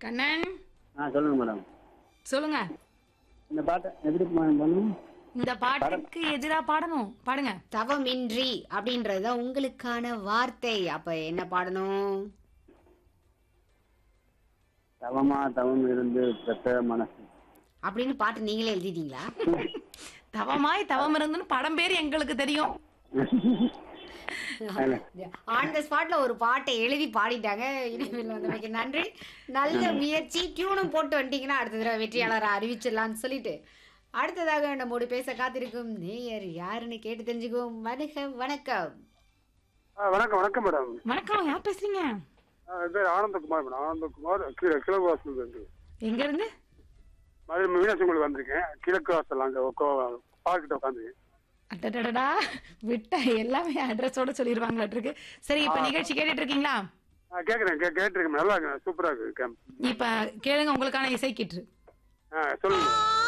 கண்ணன் ஆ சொல்லுங்க மேடம் சொல்லுங்க இந்த பாட்டை எப்படி பண்ணணும் இந்த பாட்டுக்கு எதிரா பாடணும் பாடுங்க தவமின்றி அப்படின்றது தான் உங்களுக்கான வார்த்தை அப்ப என்ன பாடணும் தவமா தவம் இருந்து பெற்ற மனசு அப்படின்னு பாட்டு நீங்களே எழுதிட்டீங்களா தவமாய் தவம் இருந்துன்னு படம் பேர் எங்களுக்கு தெரியும் ஆன் த ஸ்பாட்ல ஒரு பாட்டை எழுதி பாடிட்டாங்க இனிமேல் வந்தமைக்கு நன்றி நல்ல முயற்சி டியூனும் போட்டு வந்துட்டீங்கன்னா அடுத்த தடவை வெற்றியாளரை அறிவிச்சிடலாம்னு சொல்லிட்டு அடுத்ததாக நம்மோடு பேச காத்திருக்கும் நேயர் யாருன்னு கேட்டு தெரிஞ்சுக்குவோம் வணக்க வணக்கம் ஆ, வணக்கம் வணக்கம் மேடம் வணக்கம் யார் பேசுறீங்க ஆ, என் பேர் ஆனந்தகுமார் மேடம் ஆனந்தகுமார் கீழே கிழக்கு வாசல் இருந்து எங்க இருந்து மதுரை மீனாட்சி கோயில் வந்திருக்கேன் கிழக்கு வாசல் அங்கே பார்க்கிட்ட உட்காந்துருக்கேன் அடடடடா விட்ட எல்லாமே அட்ரஸோட சொல்லிடுவாங்களாட்டிருக்கு சரி இப்ப நிகழ்ச்சி கேட்டுட்டு இருக்கீங்களா ஆ கேட்குறேன் கே கேட்டிருக்கேன் நல்லா இருக்கு சூப்பராக இருக்கு கேம்ப் இப்ப கேளுங்க உங்களுக்கான இசை கிட்டு ஆ சொல்லுங்க